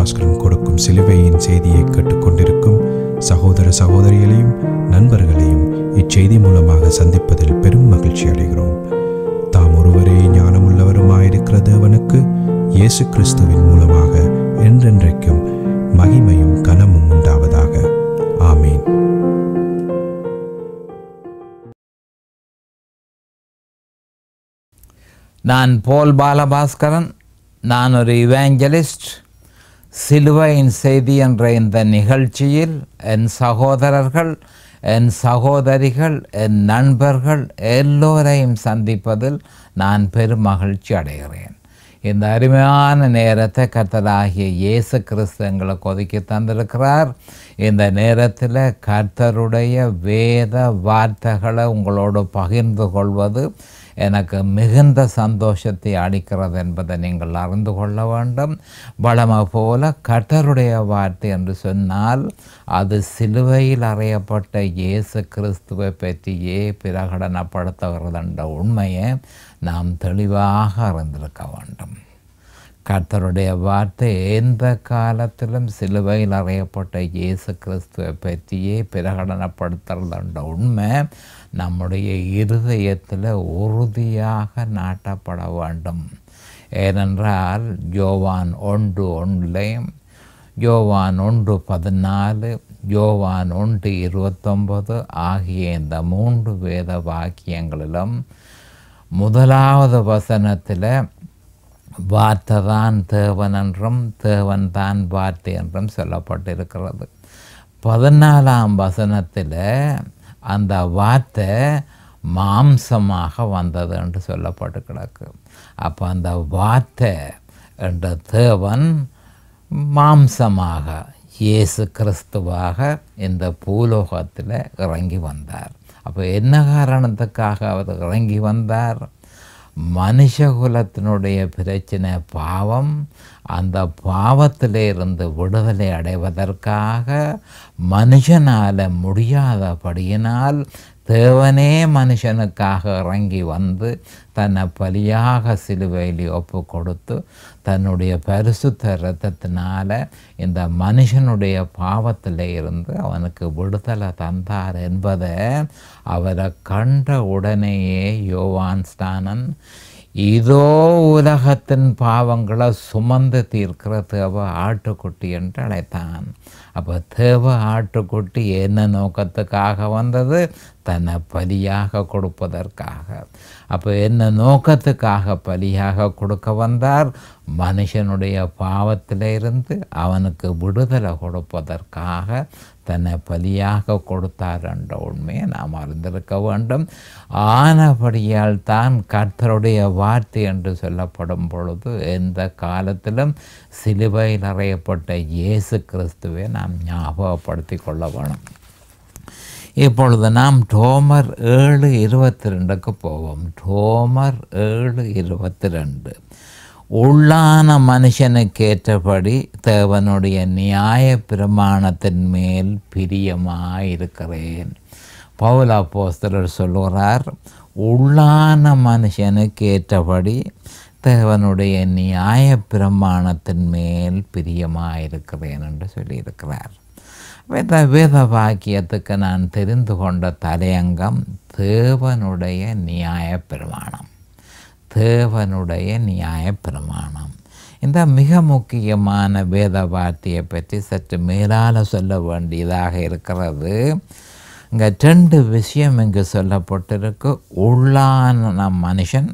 பாஸ்கரன் கொடுக்கும் சிலுவையின் செய்தியை கேட்டுக்கொண்டிருக்கும் சகோதர சகோதரிகளையும் நண்பர்களையும் இச்செய்தி மூலமாக சந்திப்பதில் பெரும் மகிழ்ச்சி அடைகிறோம் தாம் ஒருவரே ஞானமுள்ளவருமாயிருக்கிற தேவனுக்கு இயேசு கிறிஸ்துவின் மூலமாக என்றென்றைக்கும் மகிமையும் கனமும் உண்டாவதாக ஆமீன் நான் போல் பாலபாஸ்கரன் நான் ஒரு இவாஞ்சலிஸ்ட் சிலுவையின் செய்தி என்ற இந்த நிகழ்ச்சியில் என் சகோதரர்கள் என் சகோதரிகள் என் நண்பர்கள் எல்லோரையும் சந்திப்பதில் நான் பெரும் மகிழ்ச்சி அடைகிறேன் இந்த அருமையான நேரத்தை கர்த்தராகிய இயேசு கிறிஸ்து எங்களுக்கு ஒதுக்கி தந்திருக்கிறார் இந்த நேரத்தில் கர்த்தருடைய வேத வார்த்தைகளை உங்களோடு பகிர்ந்து கொள்வது எனக்கு மிகுந்த சந்தோஷத்தை அளிக்கிறது என்பதை நீங்கள் அறிந்து கொள்ள வேண்டும் வளம போல கர்த்தருடைய வார்த்தை என்று சொன்னால் அது சிலுவையில் அறையப்பட்ட இயேசு கிறிஸ்துவை பற்றியே பிரகடனப்படுத்துகிறது என்ற உண்மையை நாம் தெளிவாக அறிந்திருக்க வேண்டும் கர்த்தருடைய வார்த்தை எந்த காலத்திலும் சிலுவையில் அறையப்பட்ட இயேசு கிறிஸ்துவை பற்றியே பிரகடனப்படுத்துறது என்ற உண்மை நம்முடைய இருதயத்தில் உறுதியாக நாட்டப்பட வேண்டும் ஏனென்றால் யோவான் ஒன்று ஒன்றிலையும் யோவான் ஒன்று பதினாலு யோவான் ஒன்று இருபத்தொன்பது ஆகிய இந்த மூன்று வேத வாக்கியங்களிலும் முதலாவது வசனத்தில் வார்த்தை தான் தேவன் என்றும் தேவன் தான் வார்த்தை என்றும் சொல்லப்பட்டிருக்கிறது பதினாலாம் வசனத்தில் அந்த வார்த்தை மாம்சமாக வந்தது என்று சொல்லப்பட்டு கிடக்கு அப்போ அந்த வார்த்தை என்ற தேவன் மாம்சமாக இயேசு கிறிஸ்துவாக இந்த பூலோகத்தில் இறங்கி வந்தார் அப்போ என்ன காரணத்துக்காக அவர் இறங்கி வந்தார் மனுஷகுலத்தினுடைய பிரச்சனை பாவம் அந்த பாவத்திலே இருந்து விடுதலை அடைவதற்காக மனுஷனால் முடியாதபடியினால் தேவனே மனுஷனுக்காக இறங்கி வந்து தன்னை பலியாக சிலுவையில் ஒப்பு கொடுத்து தன்னுடைய பரிசுத்த இரத்தத்தினால இந்த மனுஷனுடைய பாவத்தில் இருந்து அவனுக்கு விடுதலை தந்தார் என்பதை அவரை கண்ட உடனேயே யோவான் ஸ்தானன் இதோ உலகத்தின் பாவங்களை சுமந்து தீர்க்கிற தேவ ஆட்டுக்குட்டி என்று அழைத்தான் அப்போ தேவ ஆட்டுக்குட்டி என்ன நோக்கத்துக்காக வந்தது தன்னை பலியாக கொடுப்பதற்காக அப்போ என்ன நோக்கத்துக்காக பலியாக கொடுக்க வந்தார் மனுஷனுடைய பாவத்திலிருந்து அவனுக்கு விடுதலை கொடுப்பதற்காக தன்னை பலியாக கொடுத்தார் என்ற உண்மையை நாம் அறிந்திருக்க வேண்டும் ஆனபடியால் தான் கர்த்தருடைய வார்த்தை என்று சொல்லப்படும் பொழுது எந்த காலத்திலும் சிலுவையில் அறையப்பட்ட இயேசு கிறிஸ்துவை நாம் ஞாபகப்படுத்தி கொள்ள வேணும் இப்பொழுது நாம் டோமர் ஏழு இருபத்தி ரெண்டுக்கு போவோம் டோமர் ஏழு இருபத்தி ரெண்டு உள்ளான மனுஷனுக்கேற்றபடி தேவனுடைய நியாய பிரமாணத்தின் மேல் பிரியமாயிருக்கிறேன் பவுலா போஸ்தலர் சொல்லுகிறார் உள்ளான மனுஷனுக்கு ஏற்றபடி தேவனுடைய நியாய பிரமாணத்தின் மேல் பிரியமாயிருக்கிறேன் என்று சொல்லியிருக்கிறார் வேத வேத வாக்கியத்துக்கு நான் தெரிந்து கொண்ட தலையங்கம் தேவனுடைய நியாய பிரமாணம் தேவனுடைய நியாய பிரமாணம் இந்த மிக முக்கியமான வேத வார்த்தையை பற்றி சற்று மேலால் சொல்ல வேண்டியதாக இருக்கிறது இங்கே ரெண்டு விஷயம் இங்கு சொல்லப்பட்டிருக்கு உள்ளான மனுஷன்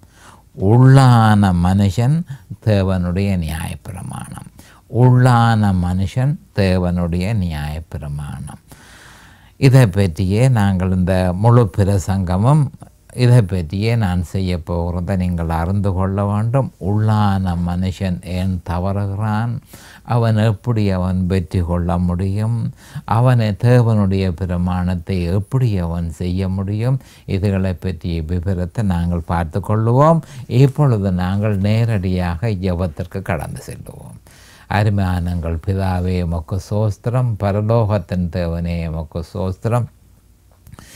உள்ளான மனுஷன் தேவனுடைய நியாயப்பிரமாணம் உள்ளான மனுஷன் தேவனுடைய நியாயப்பிரமாணம் இதை பற்றியே நாங்கள் இந்த முழு பிரசங்கமும் இதை பற்றியே நான் செய்ய போகிறத நீங்கள் அறிந்து கொள்ள வேண்டும் உள்ளான மனுஷன் ஏன் தவறுகிறான் அவன் எப்படி அவன் வெற்றி கொள்ள முடியும் அவனை தேவனுடைய பிரமாணத்தை எப்படி அவன் செய்ய முடியும் இதுகளை பற்றிய விவரத்தை நாங்கள் பார்த்து கொள்ளுவோம் இப்பொழுது நாங்கள் நேரடியாக ஜெபத்திற்கு கடந்து செல்லுவோம் அருமையானங்கள் பிதாவே எமக்கு சோஸ்திரம் பரலோகத்தின் தேவனே எமக்கு சோஸ்திரம்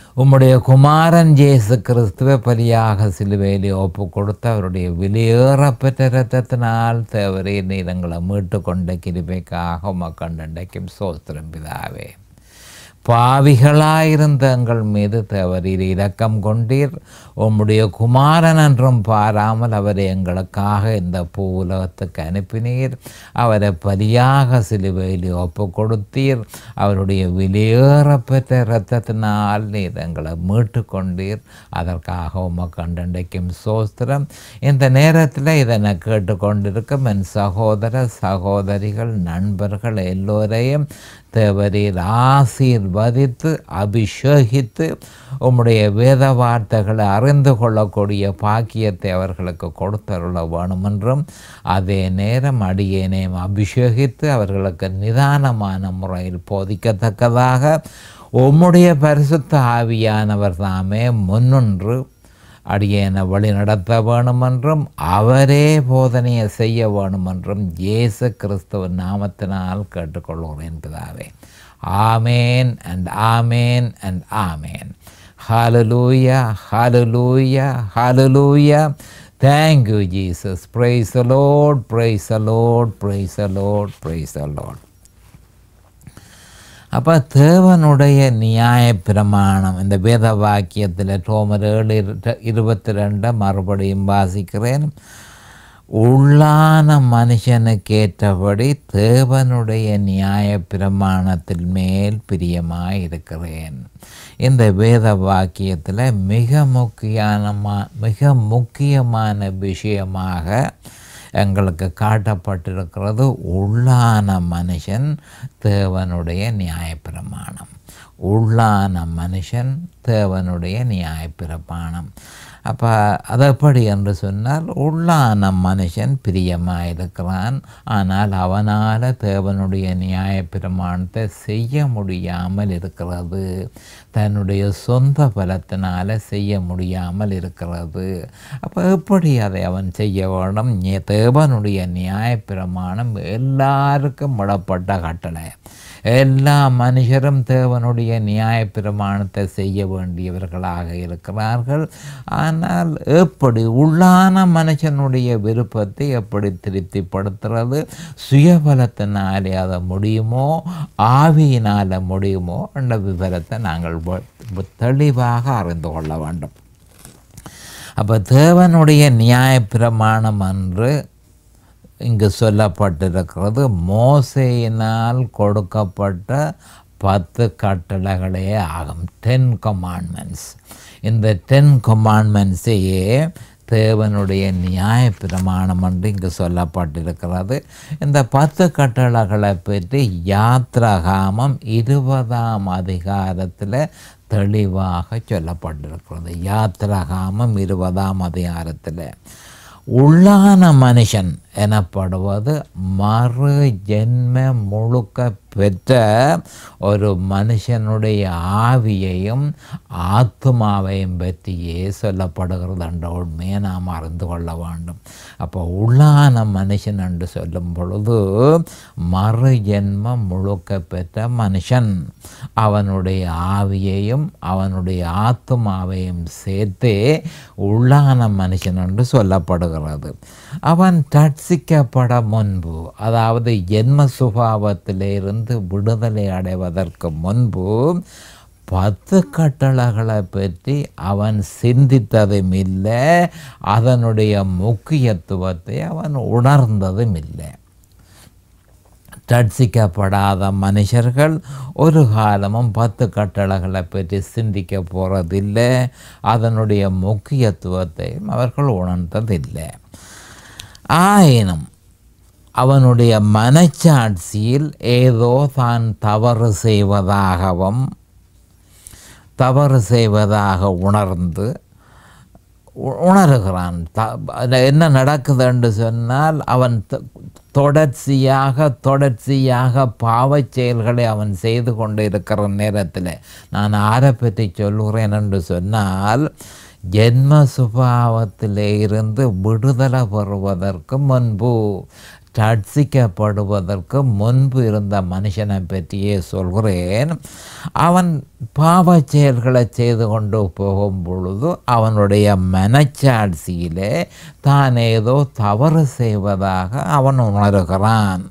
உம்முடைய குமாரன் இயேசு கிறிஸ்துவ பலியாக சிலுவையிலே ஒப்பு கொடுத்து அவருடைய வெளியேறப்பெற்ற இரத்தத்தினால் தேவரே நீர் எங்களை மீட்டு கொண்ட கிருபைக்காக உமக்கண்டண்டைக்கும் சோத்திரம் பிதாவே பாவிகளாயிருந்த எங்கள் மீது தேவரீர் இரக்கம் கொண்டீர் உம்முடைய குமாரன் என்றும் பாராமல் அவரை எங்களுக்காக இந்த பூ உலகத்துக்கு அனுப்பினீர் அவரை பலியாக சிலுவையில் ஒப்பு கொடுத்தீர் அவருடைய வெளியேறப்பெற்ற இரத்தத்தினால் நீர் எங்களை மீட்டு கொண்டீர் அதற்காக உமக்கு அண்டண்டைக்கும் சோஸ்திரம் இந்த நேரத்தில் இதனை கேட்டுக்கொண்டிருக்கும் என் சகோதர சகோதரிகள் நண்பர்கள் எல்லோரையும் தேவரீர் ஆசீர்வதித்து அபிஷேகித்து உம்முடைய வேத வார்த்தைகளை அறிந்து கொள்ளக்கூடிய பாக்கியத்தை அவர்களுக்கு கொடுத்தருள வேணுமென்றும் அதே நேரம் அடியேனையும் அபிஷேகித்து அவர்களுக்கு நிதானமான முறையில் போதிக்கத்தக்கதாக உம்முடைய பரிசுத்த ஆவியானவர் தாமே முன்னின்று அடியேனை வழி நடத்த வேணுமென்றும் அவரே போதனையை செய்ய வேணுமென்றும் இயேசு கிறிஸ்துவ நாமத்தினால் கேட்டுக்கொள்கிறேன் பிதாவே amen and amen and amen ஹalleluya ஹalleluya ஹalleluya thank you jesus praise the lord praise the lord praise the lord praise the lord அப்போ தேவனுடைய நியாய பிரமாணம் இந்த வேத வாக்கியத்தில் ரோமர் ஏழு இரு- இருபத்தி ரெண்டை மறுபடியும் வாசிக்கிறேன் உள்ளான மனுஷனுக்கேற்றபடி தேவனுடைய நியாய பிரமாணத்தின் மேல் பிரியமாய் இருக்கிறேன் இந்த வேத வாக்கியத்தில் மிக முக்கியமா மிக முக்கியமான விஷயமாக எங்களுக்கு காட்டப்பட்டிருக்கிறது உள்ளான மனுஷன் தேவனுடைய நியாயப்பிரமாணம் உள்ளான மனுஷன் தேவனுடைய நியாயப்பிரமாணம் அப்போ அதப்படி என்று சொன்னால் உள்ளான மனுஷன் பிரியமாக இருக்கிறான் ஆனால் அவனால் தேவனுடைய நியாயப்பிரமாணத்தை செய்ய முடியாமல் இருக்கிறது தன்னுடைய சொந்த பலத்தினால் செய்ய முடியாமல் இருக்கிறது அப்போ எப்படி அதை அவன் செய்ய வேணும் நி- தேவனுடைய நியாயப்பிரமாணம் எல்லாருக்கும் விடப்பட்ட கட்டளை எல்லா மனுஷரும் தேவனுடைய நியாயப்பிரமாணத்தை செய்ய வேண்டியவர்களாக இருக்கிறார்கள் ஆனால் எப்படி உள்ளான மனுஷனுடைய விருப்பத்தை எப்படி திருப்திப்படுத்துறது சுயபலத்தினாலே அதை முடியுமோ ஆவியினால் முடியுமோ என்ற விவரத்தை நாங்கள் வ- வ- தெளிவாக அறிந்து கொள்ள வேண்டும் அப்போ தேவனுடைய நியாயப்பிரமாணம் என்று இங்கு சொல்லப்பட்டிருக்கிறது மோசையினால் கொடுக்கப்பட்ட பத்து கட்டளைகளே ஆகும் டென் கமாண்ட்மெண்ட்ஸ் இந்த டென் கமாண்ட்மெண்ட்ஸையே தேவனுடைய நியாயப்பிரமாணம் என்று இங்கு சொல்லப்பட்டிருக்கிறது இந்த பத்து கட்டளைகளை பற்றி யாத்ராகாமம் இருபதாம் அதிகாரத்தில் தெளிவாக சொல்லப்பட்டிருக்கிறது யாத்ராகாமம் இருபதாம் அதிகாரத்தில் உள்ளான மனுஷன் எனப்படுவது மறு ஜென்ம முழுக்க பெற்ற ஒரு மனுஷனுடைய ஆவியையும் ஆத்மாவையும் பற்றியே சொல்லப்படுகிறது என்ற உண்மையை நாம் அறிந்து கொள்ள வேண்டும் அப்போ உள்ளான மனுஷன் என்று சொல்லும் பொழுது மறு ஜென்மம் முழுக்க பெற்ற மனுஷன் அவனுடைய ஆவியையும் அவனுடைய ஆத்மாவையும் சேர்த்தே உள்ளான மனுஷன் என்று சொல்லப்படுகிறது அவன் ரட்சிக்கப்பட முன்பு அதாவது ஜென்ம சுபாவத்திலிருந்து விடுதலை அடைவதற்கு முன்பு பத்து கட்டளைகளை பற்றி அவன் சிந்தித்ததும் இல்லை அதனுடைய முக்கியத்துவத்தை அவன் உணர்ந்ததும் இல்லை ரட்சிக்கப்படாத மனுஷர்கள் ஒரு காலமும் பத்து கட்டளைகளை பற்றி சிந்திக்க போகிறதில்லை அதனுடைய முக்கியத்துவத்தையும் அவர்கள் உணர்ந்ததில்லை ஆயினும் அவனுடைய மனச்சாட்சியில் ஏதோ தான் தவறு செய்வதாகவும் தவறு செய்வதாக உணர்ந்து உ- உணர்கிறான் த அதுல என்ன நடக்குது என்று சொன்னால் அவன் தொ- தொடர்ச்சியாக தொடர்ச்சியாக பாவச் செயல்களை அவன் செய்து கொண்டு இருக்கிற நேரத்தில் நான் ஆரை பற்றி சொல்லுகிறேன் என்று சொன்னால் ஜென்ம சுபாவத்திலே இருந்து விடுதலை பெறுவதற்கு முன்பு ரட்சிக்கப்படுவதற்கு முன்பு இருந்த மனுஷனை பற்றியே சொல்கிறேன் அவன் பாவ செயல்களை செய்து கொண்டு போகும் பொழுது அவனுடைய மனச்சாட்சியிலே தான் ஏதோ தவறு செய்வதாக அவன் உணர்கிறான்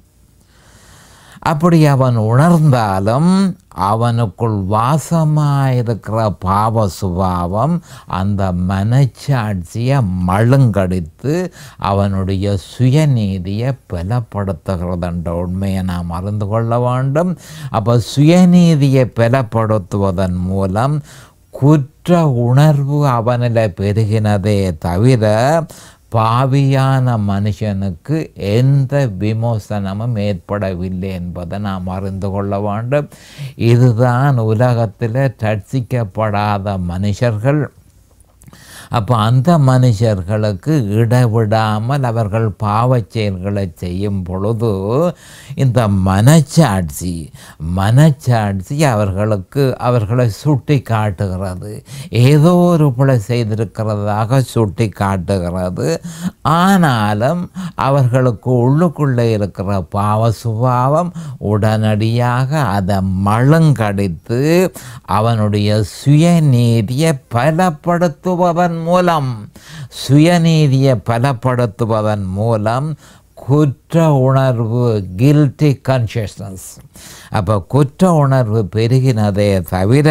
அப்படி அவன் உணர்ந்தாலும் அவனுக்குள் வாசமாயிருக்கிற பாவ சுபாவம் அந்த மனச்சாட்சியை மழுங்கடித்து அவனுடைய சுயநீதியை பலப்படுத்துகிறதுன்ற உண்மையை நாம் அறிந்து கொள்ள வேண்டும் அப்போ சுயநீதியை பலப்படுத்துவதன் மூலம் குற்ற உணர்வு அவனில் பெருகினதே தவிர பாவியான மனுஷனுக்கு எந்த விமோசனமும் ஏற்படவில்லை என்பதை நாம் அறிந்து கொள்ள வேண்டும் இதுதான் உலகத்தில் ரட்சிக்கப்படாத மனுஷர்கள் அப்போ அந்த மனுஷர்களுக்கு இடவிடாமல் அவர்கள் பாவச் செயல்களை செய்யும் பொழுது இந்த மனச்சாட்சி மனச்சாட்சி அவர்களுக்கு அவர்களை சுட்டி காட்டுகிறது ஏதோ ஒரு பிழை செய்திருக்கிறதாக சுட்டி காட்டுகிறது ஆனாலும் அவர்களுக்கு உள்ளுக்குள்ளே இருக்கிற பாவ சுபாவம் உடனடியாக அதை மழுங்கடித்து அவனுடைய சுயநீதியை பலப்படுத்துவதன் மூலம் சுயநீதியை பலப்படுத்துவதன் மூலம் குற்ற உணர்வு கில்ட்டி கான்ஷியஸ்னஸ் அப்போ குற்ற உணர்வு பெருகினதே தவிர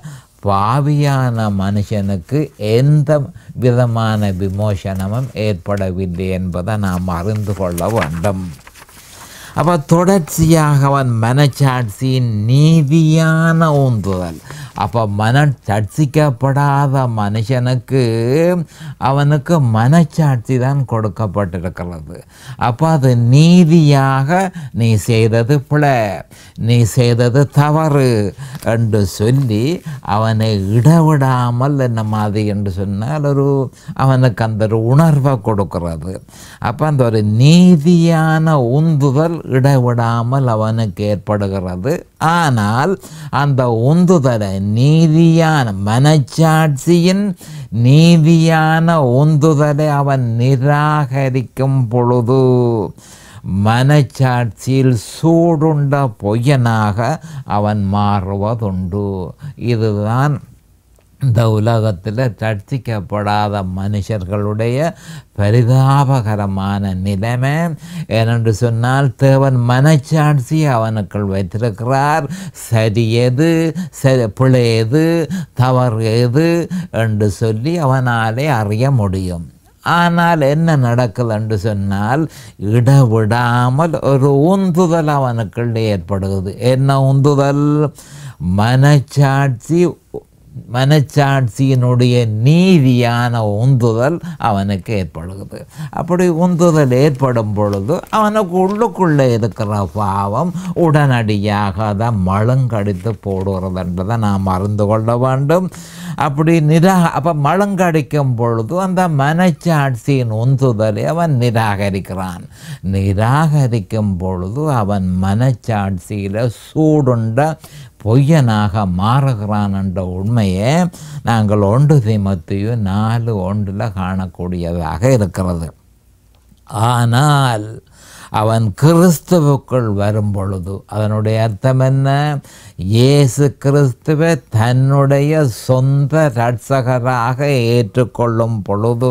பாவியான மனுஷனுக்கு எந்த விதமான விமோசனமும் ஏற்படவில்லை என்பதை நாம் அறிந்து கொள்ள வேண்டும் அப்போ தொடர்ச்சியாக அவன் மனச்சாட்சியின் நீதியான ஊந்துதல் அப்போ மன சர்ச்சிக்கப்படாத மனுஷனுக்கு அவனுக்கு மனச்சாட்சி தான் கொடுக்கப்பட்டிருக்கிறது அப்போ அது நீதியாக நீ செய்தது பிழை நீ செய்தது தவறு என்று சொல்லி அவனை இடவிடாமல் என்ன மாதிரி என்று சொன்னால் ஒரு அவனுக்கு அந்த ஒரு உணர்வை கொடுக்கிறது அப்போ அந்த ஒரு நீதியான உந்துதல் இடைவிடாமல் அவனுக்கு ஏற்படுகிறது ஆனால் அந்த உந்துதலை நீதியான மனச்சாட்சியின் நீதியான உந்துதலை அவன் நிராகரிக்கும் பொழுது மனச்சாட்சியில் சூடுண்ட பொய்யனாக அவன் மாறுவதுண்டு இதுதான் இந்த உலகத்தில் ரட்சிக்கப்படாத மனுஷர்களுடைய பரிதாபகரமான நிலைமை ஏனென்று சொன்னால் தேவன் மனச்சாட்சி அவனுக்குள் வைத்திருக்கிறார் சரி எது சரி பிழை எது தவறு எது என்று சொல்லி அவனாலே அறிய முடியும் ஆனால் என்ன நடக்குது என்று சொன்னால் இடவிடாமல் ஒரு உந்துதல் அவனுக்குள் ஏற்படுகிறது என்ன உந்துதல் மனச்சாட்சி மனச்சாட்சியினுடைய நீதியான உந்துதல் அவனுக்கு ஏற்படுகிறது அப்படி உந்துதல் ஏற்படும் பொழுது அவனுக்கு உள்ளுக்குள்ளே இருக்கிற பாவம் உடனடியாக அதை மழுங்கடித்து போடுகிறதுன்றதை நாம் அறிந்து கொள்ள வேண்டும் அப்படி நிரா அப்போ மழுங்கடிக்கும் பொழுது அந்த மனச்சாட்சியின் உந்துதலை அவன் நிராகரிக்கிறான் நிராகரிக்கும் பொழுது அவன் மனச்சாட்சியில் சூடுண்ட பொய்யனாக மாறுகிறான் என்ற உண்மையை நாங்கள் ஒன்று திமத்தையும் நாலு ஒன்றில் காணக்கூடியதாக இருக்கிறது ஆனால் அவன் கிறிஸ்துவுக்குள் வரும் பொழுது அதனுடைய அர்த்தம் என்ன இயேசு கிறிஸ்துவை தன்னுடைய சொந்த இரட்சகராக ஏற்றுக்கொள்ளும் பொழுது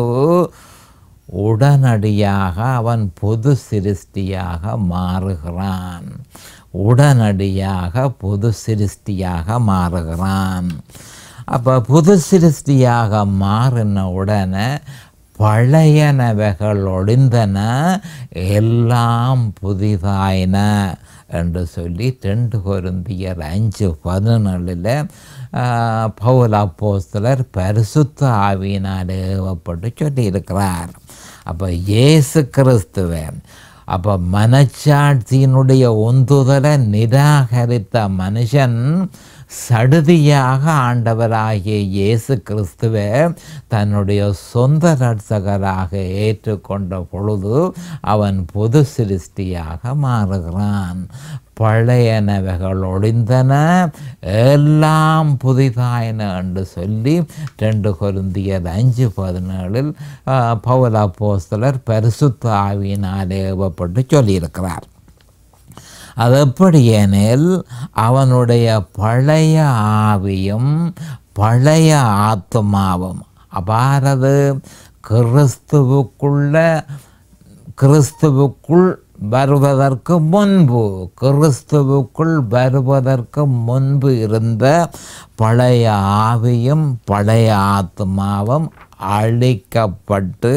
உடனடியாக அவன் புது சிருஷ்டியாக மாறுகிறான் உடனடியாக புது சிருஷ்டியாக மாறுகிறான் அப்போ புது சிருஷ்டியாக மாறின உடனே பழையனவைகள் ஒளிந்தன எல்லாம் புதிதாயின என்று சொல்லி ரெண்டு கொருந்தியர் அஞ்சு பதினேழில் பவுல் அப்போஸ்தலர் பரிசுத்த ஆவியினால் ஏவப்பட்டு சொல்லியிருக்கிறார் அப்போ இயேசு கிறிஸ்துவை அப்போ மனச்சாட்சியினுடைய உந்துதலை நிராகரித்த மனுஷன் சடுதியாக ஆண்டவராகிய இயேசு கிறிஸ்துவை தன்னுடைய சொந்த ரட்சகராக ஏற்றுக்கொண்ட பொழுது அவன் பொது சிருஷ்டியாக மாறுகிறான் பழையனவைகள் ஒளிந்தன எல்லாம் புதிதாயின என்று சொல்லி ரெண்டு கொருந்தியர் அஞ்சு பதினேழில் பவுல போஸ்தலர் பரிசுத்த ஆவியினால் ஏவப்பட்டு சொல்லியிருக்கிறார் அது எப்படி எனில் அவனுடைய பழைய ஆவியும் பழைய ஆத்மாவும் அபாரது கிறிஸ்துவுக்குள்ள கிறிஸ்துவுக்குள் வருவதற்கு முன்பு கிறிஸ்துவுக்குள் வருவதற்கு முன்பு இருந்த பழைய ஆவியும் பழைய ஆத்மாவும் அழிக்கப்பட்டு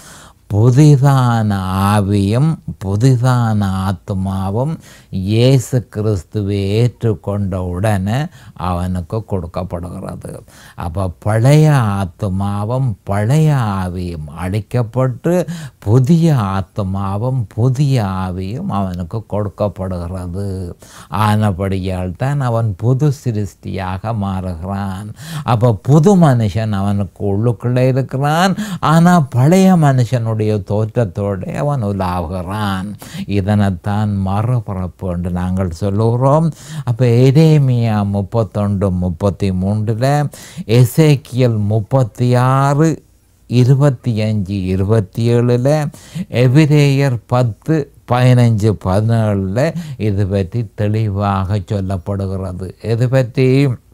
புதிதான ஆவியும் புதிதான ஆத்மாவும் இயேசு கிறிஸ்துவை ஏற்றுக்கொண்ட உடனே அவனுக்கு கொடுக்கப்படுகிறது அப்போ பழைய ஆத்மாவும் பழைய ஆவியும் அழிக்கப்பட்டு புதிய ஆத்மாவும் புதிய ஆவியும் அவனுக்கு கொடுக்கப்படுகிறது ஆனபடியால் தான் அவன் புது சிருஷ்டியாக மாறுகிறான் அப்போ புது மனுஷன் அவனுக்கு உள்ளுக்குள்ளே இருக்கிறான் ஆனால் பழைய மனுஷனுடைய தோற்றத்தோடு அவன் உலாவுகிறான் இதனைத்தான் மறுபிறப்பு என்று நாங்கள் சொல்லுகிறோம் அப்போ எரேமியா முப்பத்தொண்டு முப்பத்தி மூன்றில் எசேக்கியல் முப்பத்தி ஆறு இருபத்தி அஞ்சு இருபத்தி ஏழில் எபிரேயர் பத்து பதினஞ்சு பதினேழில் இது பற்றி தெளிவாக சொல்லப்படுகிறது இது பற்றி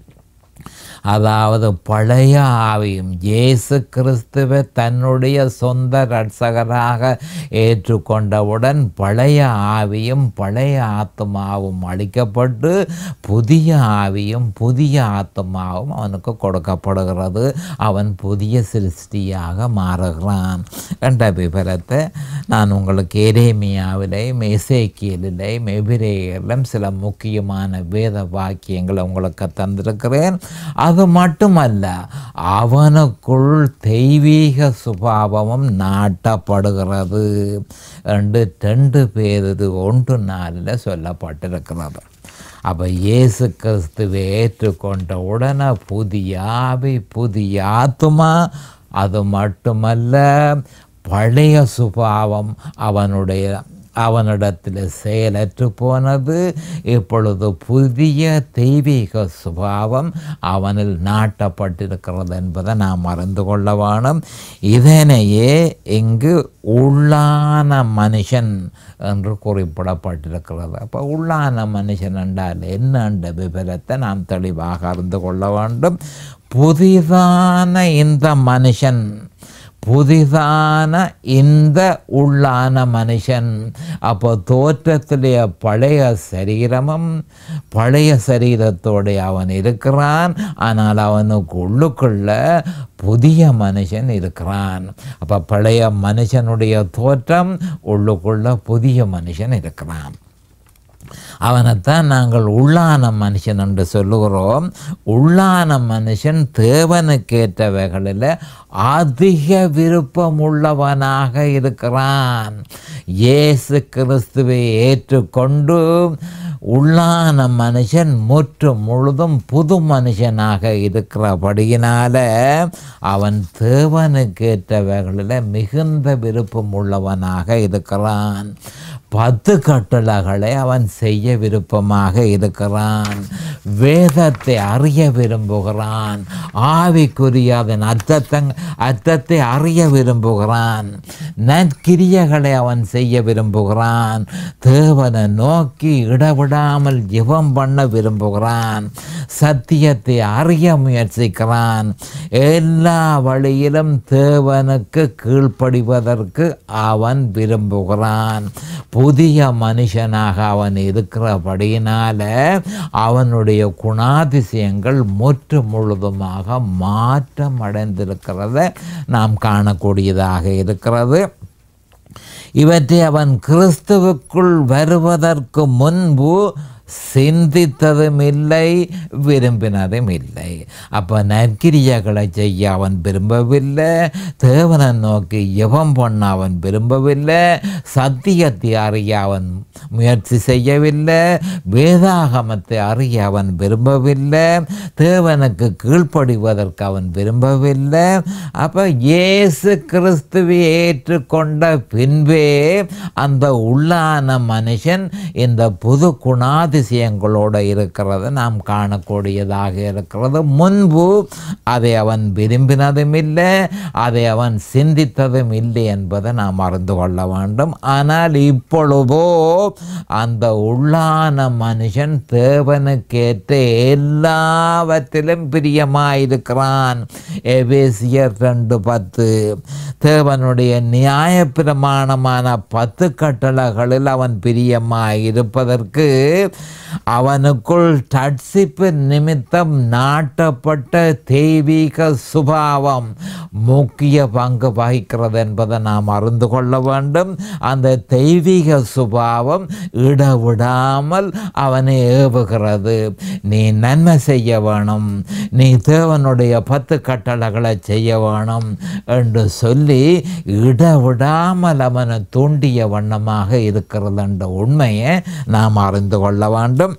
அதாவது பழைய ஆவியும் இயேசு கிறிஸ்துவை தன்னுடைய சொந்த ரட்சகராக ஏற்றுக்கொண்டவுடன் பழைய ஆவியும் பழைய ஆத்மாவும் அளிக்கப்பட்டு புதிய ஆவியும் புதிய ஆத்மாவும் அவனுக்கு கொடுக்கப்படுகிறது அவன் புதிய சிருஷ்டியாக மாறுகிறான் என்ற விவரத்தை நான் உங்களுக்கு எரேமியாவிலையும் எசேக்கியலிலையும் எபிரேயரிலும் சில முக்கியமான வேத வாக்கியங்களை உங்களுக்கு தந்திருக்கிறேன் அது மட்டுமல்ல அவனுக்குள் தெய்வீக சுபாவமும் நாட்டப்படுகிறது என்று ரெண்டு பேர் ஒன்று நாளில் சொல்லப்பட்டிருக்கிறது அப்போ இயேசு கிறிஸ்துவை ஏற்றுக்கொண்ட உடனே புதிய ஆவி புதிய ஆத்மா அது மட்டுமல்ல பழைய சுபாவம் அவனுடைய அவனிடத்தில் செயலற்று போனது இப்பொழுது புதிய தெய்வீக சுபாவம் அவனில் நாட்டப்பட்டிருக்கிறது என்பதை நாம் மறந்து கொள்ள வேணும் இதனையே இங்கு உள்ளான மனுஷன் என்று குறிப்பிடப்பட்டிருக்கிறது அப்போ உள்ளான மனுஷன் என்றால் என்னென்ற விவரத்தை நாம் தெளிவாக அறிந்து கொள்ள வேண்டும் புதிதான இந்த மனுஷன் புதிதான இந்த உள்ளான மனுஷன் அப்போ தோற்றத்திலே பழைய சரீரமும் பழைய சரீரத்தோடு அவன் இருக்கிறான் ஆனால் அவனுக்கு உள்ளுக்குள்ள புதிய மனுஷன் இருக்கிறான் அப்போ பழைய மனுஷனுடைய தோற்றம் உள்ளுக்குள்ள புதிய மனுஷன் இருக்கிறான் அவனைத்தான் நாங்கள் உள்ளான மனுஷன் என்று சொல்லுகிறோம் உள்ளான மனுஷன் தேவனுக்கேற்றவைகளில் அதிக விருப்பமுள்ளவனாக இருக்கிறான் இயேசு கிறிஸ்துவை ஏற்றுக்கொண்டு உள்ளான மனுஷன் முற்று முழுதும் புது மனுஷனாக இருக்கிறபடியினால அவன் தேவனுக்கேற்றவைகளில் மிகுந்த விருப்பம் உள்ளவனாக இருக்கிறான் பத்து கட்டளைகளை அவன் செய்ய விருப்பமாக இருக்கிறான் வேதத்தை அறிய விரும்புகிறான் ஆவிக்குரிய அதன் அர்த்தத்தை அர்த்தத்தை அறிய விரும்புகிறான் நற்கிரியைகளை அவன் செய்ய விரும்புகிறான் தேவனை நோக்கி இடவிடாமல் ஜெபம் பண்ண விரும்புகிறான் சத்தியத்தை அறிய முயற்சிக்கிறான் எல்லா வழியிலும் தேவனுக்கு கீழ்ப்படிவதற்கு அவன் விரும்புகிறான் புதிய மனுஷனாக அவன் இருக்கிறபடியினால அவனுடைய குணாதிசயங்கள் முற்று முழுதுமாக மாற்றம் அடைந்திருக்கிறத நாம் காணக்கூடியதாக இருக்கிறது இவற்றை அவன் கிறிஸ்துவுக்குள் வருவதற்கு முன்பு சிந்தித்ததும் இல்லை விரும்பினதும் இல்லை அப்போ நற்கிரியைகளை செய்ய அவன் விரும்பவில்லை தேவனை நோக்கி எவம் பண்ண அவன் விரும்பவில்லை சத்தியத்தை அறிய அவன் முயற்சி செய்யவில்லை வேதாகமத்தை அறிய அவன் விரும்பவில்லை தேவனுக்கு கீழ்ப்படிவதற்கு அவன் விரும்பவில்லை அப்போ இயேசு கிறிஸ்துவை ஏற்றுக்கொண்ட பின்பே அந்த உள்ளான மனுஷன் இந்த புது குணாதிசயங்களோடு இருக்கிறத நாம் காணக்கூடியதாக இருக்கிறது முன்பு அதை அவன் விரும்பினதும் இல்லை அதை அவன் சிந்தித்ததும் இல்லை என்பதை நாம் அறிந்து கொள்ள வேண்டும் ஆனால் இப்பொழுதோ அந்த உள்ளான மனுஷன் தேவனுக்கேற்ற எல்லாவற்றிலும் பிரியமாயிருக்கிறான் எபேசியர் ரெண்டு பத்து தேவனுடைய நியாயப்பிரமாணமான பத்து கட்டளைகளில் அவன் பிரியமாயிருப்பதற்கு அவனுக்குள் தட்சிப்பு நிமித்தம் நாட்டப்பட்ட தெய்வீக சுபாவம் முக்கிய பங்கு வகிக்கிறது என்பதை நாம் அறிந்து கொள்ள வேண்டும் அந்த தெய்வீக சுபாவம் இடவிடாமல் அவனை ஏவுகிறது நீ நன்மை செய்ய வேணும் நீ தேவனுடைய பத்து கட்டளைகளை செய்ய வேணும் என்று சொல்லி இடவிடாமல் அவனை தூண்டிய வண்ணமாக இருக்கிறது என்ற உண்மையை நாம் அறிந்து கொள்ள வேண்டும்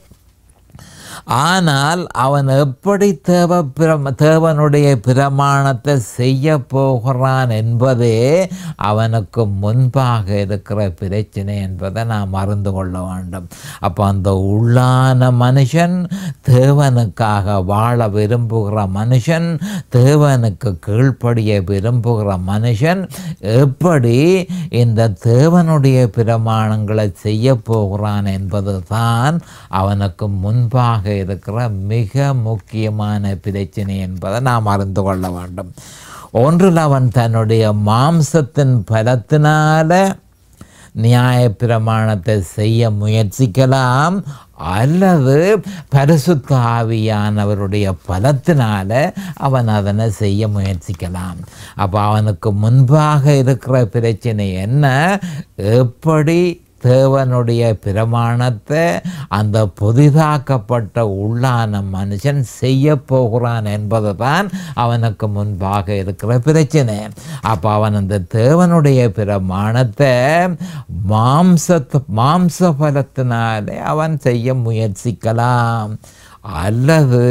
ஆனால் அவன் எப்படி தேவ பிரம் தேவனுடைய பிரமாணத்தை செய்ய போகிறான் என்பதே அவனுக்கு முன்பாக இருக்கிற பிரச்சனை என்பதை நாம் அறிந்து கொள்ள வேண்டும் அப்போ அந்த உள்ளான மனுஷன் தேவனுக்காக வாழ விரும்புகிற மனுஷன் தேவனுக்கு கீழ்ப்படிய விரும்புகிற மனுஷன் எப்படி இந்த தேவனுடைய பிரமாணங்களை செய்ய போகிறான் என்பது தான் அவனுக்கு முன்பாக இருக்கிற மிக முக்கியமான பிரச்சனை என்பதை நாம் அறிந்து கொள்ள வேண்டும் ஒன்றில் அவன் தன்னுடைய மாம்சத்தின் பலத்தினால நியாயப்பிரமாணத்தை செய்ய முயற்சிக்கலாம் அல்லது பரிசுத்த ஆவியானவருடைய பலத்தினால அவன் அதனை செய்ய முயற்சிக்கலாம் அப்போ அவனுக்கு முன்பாக இருக்கிற பிரச்சனை என்ன எப்படி தேவனுடைய பிரமாணத்தை அந்த புதிதாக்கப்பட்ட உள்ளான மனுஷன் செய்ய போகிறான் என்பது தான் அவனுக்கு முன்பாக இருக்கிற பிரச்சனை அப்போ அவன் அந்த தேவனுடைய பிரமாணத்தை மாம்சத்து மாம்ச பலத்தினாலே அவன் செய்ய முயற்சிக்கலாம் அல்லது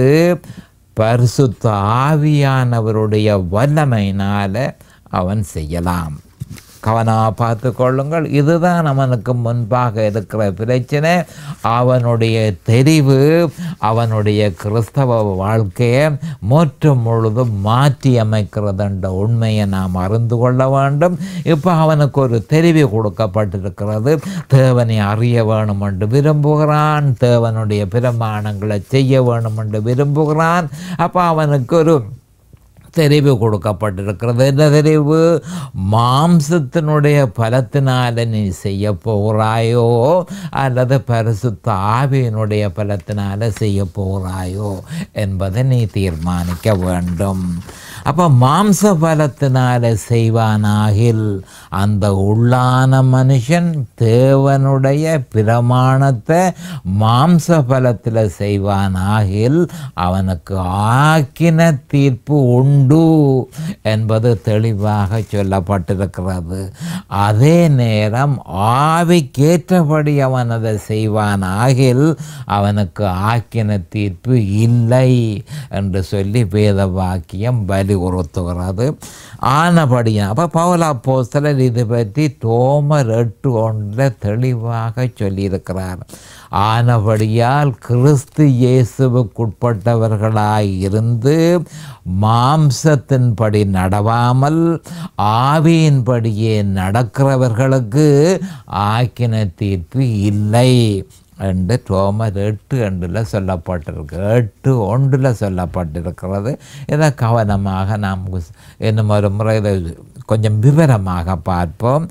பரிசுத்த ஆவியானவருடைய வல்லமையினால் அவன் செய்யலாம் கவனமாக பார்த்து கொள்ளுங்கள் இதுதான் அவனுக்கு முன்பாக இருக்கிற பிரச்சனை அவனுடைய தெரிவு அவனுடைய கிறிஸ்தவ வாழ்க்கையை முற்றும் முழுதும் மாற்றி அமைக்கிறது என்ற உண்மையை நாம் அறிந்து கொள்ள வேண்டும் இப்போ அவனுக்கு ஒரு தெரிவு கொடுக்கப்பட்டிருக்கிறது தேவனை அறிய வேணும் என்று விரும்புகிறான் தேவனுடைய பிரமாணங்களை செய்ய வேணும் என்று விரும்புகிறான் அப்போ அவனுக்கு ஒரு தெரிவு கொடுக்கப்பட்டிருக்கிறது என்ன தெரிவு மாம்சத்தினுடைய பலத்தினால நீ செய்ய போகிறாயோ அல்லது பரிசுத்த ஆவியினுடைய பலத்தினால செய்ய போகிறாயோ என்பதை நீ தீர்மானிக்க வேண்டும் அப்போ மாம்ச பலத்தினால செய்வானாகில் அந்த உள்ளான மனுஷன் தேவனுடைய பிரமாணத்தை மாம்ச பலத்தில் செய்வானாகில் அவனுக்கு ஆக்கின தீர்ப்பு உண்டு என்பது தெளிவாக சொல்லப்பட்டிருக்கிறது அதே நேரம் ஆவிக்கேற்றபடி அவன் அதை செய்வானாகில் அவனுக்கு ஆக்கின தீர்ப்பு இல்லை என்று சொல்லி வேத வாக்கியம் வலியுறுத்துகிறது ஆனபடியா அப்போ பவுலா போஸ்தலர் இது பற்றி தோமர் எட்டு ஒன்றில் தெளிவாக சொல்லியிருக்கிறார் ஆனபடியால் கிறிஸ்து இயேசுவுக்குட்பட்டவர்களாய் இருந்து மாம்சத்தின்படி நடவாமல் ஆவியின்படியே நடக்கிறவர்களுக்கு ஆக்கின தீர்ப்பு இல்லை என்று ரோமர் எட்டு ரெண்டில் சொல்லப்பட்டிருக்கு எட்டு ஒன்றில் சொல்லப்பட்டிருக்கிறது இதை கவனமாக நாம் இன்னும் ஒரு முறை இதை கொஞ்சம் விவரமாக பார்ப்போம்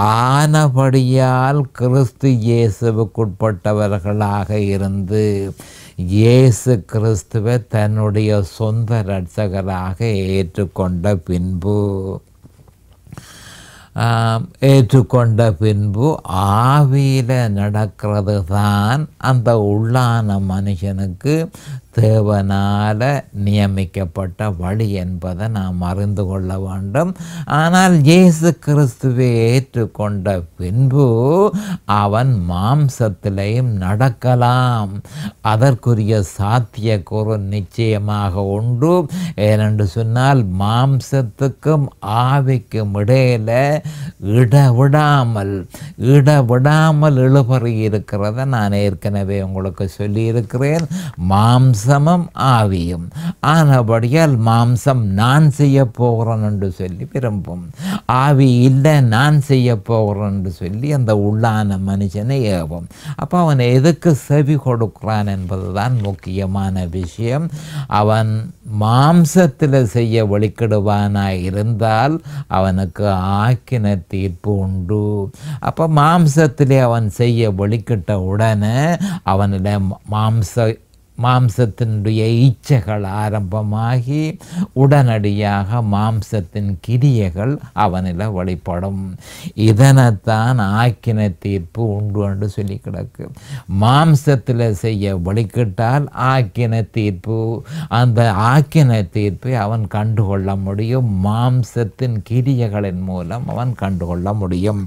ஆனபடியால் கிறிஸ்து இயேசுவுக்குட்பட்டவர்களாக இருந்து இயேசு கிறிஸ்துவை தன்னுடைய சொந்த இரட்சகராக ஏற்றுக்கொண்ட பின்பு ஆம், ஏற்றுக்கொண்ட பின்பு ஆவியில் நடக்கிறது தான் அந்த உள்ளான மனுஷனுக்கு தேவனால நியமிக்கப்பட்ட வழி என்பதை நாம் அறிந்து கொள்ள வேண்டும் ஆனால் இயேசு கிறிஸ்துவை ஏற்றுக்கொண்ட பின்பு அவன் மாம்சத்திலேயும் நடக்கலாம் அதற்குரிய சாத்தியக்கூறு நிச்சயமாக உண்டு ஏனென்று சொன்னால் மாம்சத்துக்கும் ஆவிக்கும் இடையில இடவிடாமல் இடவிடாமல் இழுபறி இருக்கிறத நான் ஏற்கனவே உங்களுக்கு சொல்லியிருக்கிறேன் மாம்சமும் ஆவியும் ஆனபடியால் மாம்சம் நான் செய்ய போகிறேன் என்று சொல்லி விரும்பும் ஆவி இல்லை நான் செய்ய போகிறேன் என்று சொல்லி அந்த உள்ளான மனுஷனை ஏவும் அப்போ அவன் எதுக்கு செவி கொடுக்கிறான் என்பதுதான் முக்கியமான விஷயம் அவன் மாம்சத்தில் செய்ய வெளிக்கிடுவானாய் இருந்தால் அவனுக்கு ஆக்கின தீர்ப்பு உண்டு அப்போ மாம்சத்திலே அவன் செய்ய வெளிக்கிட்ட உடனே அவனிட மாம்ச மாம்சத்தினுடைய இச்சைகள் ஆரம்பமாகி உடனடியாக மாம்சத்தின் கிரியைகள் அவனில் வெளிப்படும் இதனைத்தான் ஆக்கின தீர்ப்பு உண்டு என்று சொல்லி கிடக்கு மாம்சத்தில் செய்ய வெளிக்கிட்டால் ஆக்கின தீர்ப்பு அந்த ஆக்கின தீர்ப்பை அவன் கண்டுகொள்ள முடியும் மாம்சத்தின் கிரியைகளின் மூலம் அவன் கண்டுகொள்ள முடியும்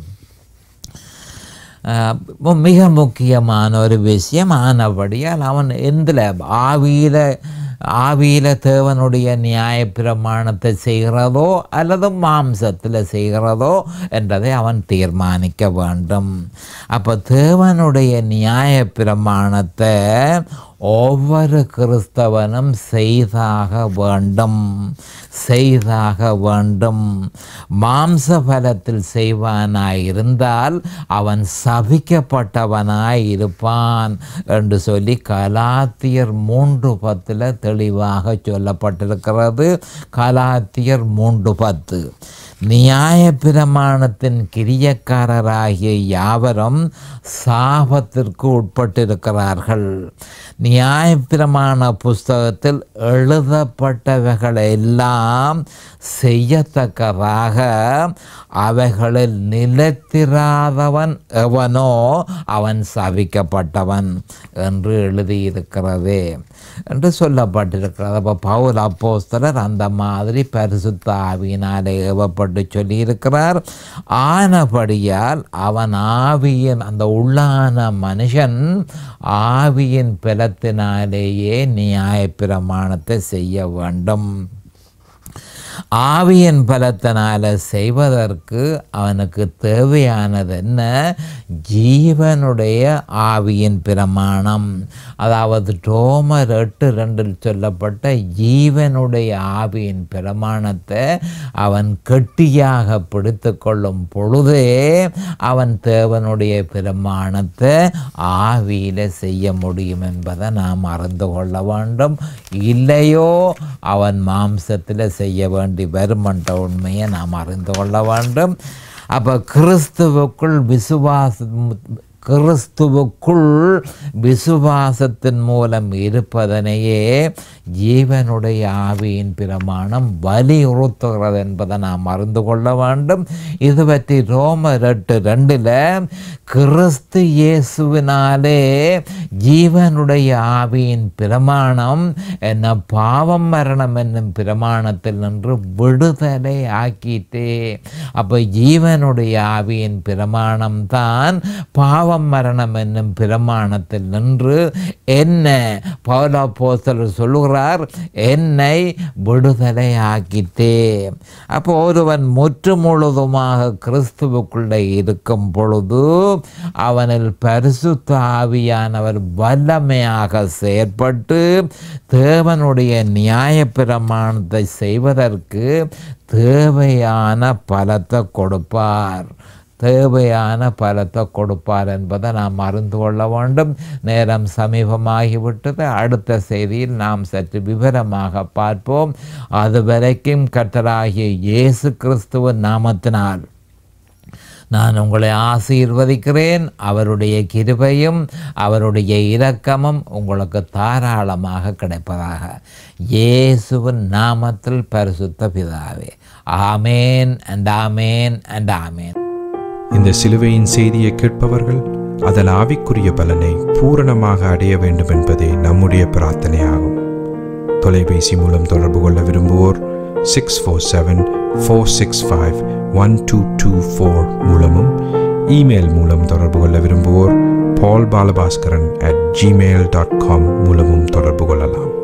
ஆஹ் மு- மிக முக்கியமான ஒரு விஷயம் ஆனபடியால் அவன் எந்தில் ஆவியில் ஆவியில் தேவனுடைய நியாயப்பிரமாணத்தை செய்கிறதோ அல்லது மாம்சத்தில் செய்கிறதோ என்றதை அவன் தீர்மானிக்க வேண்டும் அப்போ தேவனுடைய நியாயப்பிரமாணத்தை ஒவ்வொரு கிறிஸ்தவனும் செய்தாக வேண்டும் செய்தாக வேண்டும் மாம்ச பலத்தில் செய்வானாய் இருந்தால் அவன் சபிக்கப்பட்டவனாய் இருப்பான் என்று சொல்லி கலாத்தியர் மூன்று பத்தில் தெளிவாக சொல்லப்பட்டிருக்கிறது கலாத்தியர் மூன்று பத்து நியாயப்பிரமாணத்தின் கிரியக்காரராகிய யாவரும் சாபத்திற்கு உட்பட்டிருக்கிறார்கள் நியாயப்பிரமாண புஸ்தகத்தில் எழுதப்பட்டவைகள் எல்லாம் செய்யத்தக்கதாக அவைகளில் நிலைத்திராதவன் எவனோ அவன் சபிக்கப்பட்டவன் என்று எழுதியிருக்கிறதே என்று சொல்லப்பட்டிருக்கிறது அப்போ பவுல் அப்போஸ்தலர் அந்த மாதிரி பரிசுத்த ஆவியினாலே ஏவப்பட்டு சொல்லியிருக்கிறார் ஆனபடியால் அவன் ஆவியின் அந்த உள்ளான மனுஷன் ஆவியின் பலத்தினாலேயே நியாயப்பிரமாணத்தை செய்ய வேண்டும் ஆவியின் பலத்தினால செய்வதற்கு அவனுக்கு தேவையானது என்ன ஜீவனுடைய ஆவியின் பிரமாணம் அதாவது டோமர் எட்டு ரெண்டில் சொல்லப்பட்ட ஜீவனுடைய ஆவியின் பிரமாணத்தை அவன் கெட்டியாக பிடித்து கொள்ளும் பொழுதே அவன் தேவனுடைய பிரமாணத்தை ஆவியில் செய்ய முடியும் என்பதை நாம் அறிந்து கொள்ள வேண்டும் இல்லையோ அவன் மாம்சத்தில் செய்ய வேண்டி வருமன்ற உண்மையை நாம் அறிந்து கொள்ள வேண்டும் அப்போ கிறிஸ்துவுக்குள் விசுவாசம் கிறிஸ்துவுக்குள் விசுவாசத்தின் மூலம் இருப்பதனையே ஜீவனுடைய ஆவியின் பிரமாணம் வலியுறுத்துகிறது என்பதை நாம் அறிந்து கொள்ள வேண்டும் இது பற்றி ரோமர் எட்டு ரெண்டில் கிறிஸ்து இயேசுவினாலே ஜீவனுடைய ஆவியின் பிரமாணம் என்ன பாவம் மரணம் என்னும் பிரமாணத்தில் நின்று விடுதலை ஆக்கிட்டே அப்போ ஜீவனுடைய ஆவியின் பிரமாணம் தான் பாவம் மரணம் என்னும் பிரமாணத்தில் நின்று என்ன பௌலா போஸ்தலர் சொல்லுகிறார் என்னை விடுதலை ஆக்கிட்டே அப்போ ஒருவன் முற்று முழுதுமாக கிறிஸ்துவுக்குள்ளே இருக்கும் பொழுது அவனில் பரிசுத்த ஆவியானவர் வல்லமையாக செயற்பட்டு தேவனுடைய நியாயப்பிரமாணத்தை செய்வதற்கு தேவையான பலத்தை கொடுப்பார் தேவையான பலத்தை கொடுப்பார் என்பதை நாம் அறிந்து கொள்ள வேண்டும் நேரம் சமீபமாகிவிட்டது அடுத்த செய்தியில் நாம் சற்று விவரமாக பார்ப்போம் அதுவரைக்கும் கர்த்தராகிய இயேசு கிறிஸ்துவின் நாமத்தினால் நான் உங்களை ஆசீர்வதிக்கிறேன் அவருடைய கிருபையும் அவருடைய இரக்கமும் உங்களுக்கு தாராளமாக கிடைப்பதாக இயேசுவின் நாமத்தில் பரிசுத்த பிதாவே ஆமேன் அண்ட் ஆமேன் அண்ட் ஆமேன் இந்த சிலுவையின் செய்தியை கேட்பவர்கள் அதன் ஆவிக்குரிய பலனை பூரணமாக அடைய வேண்டும் என்பதே நம்முடைய பிரார்த்தனையாகும் தொலைபேசி மூலம் தொடர்பு கொள்ள விரும்புவோர் six four seven four six five one two two four மூலமும் இமெயில் மூலம் தொடர்பு கொள்ள விரும்புவோர் Paul Balabaskaran at Gmail dot com மூலமும் தொடர்பு கொள்ளலாம்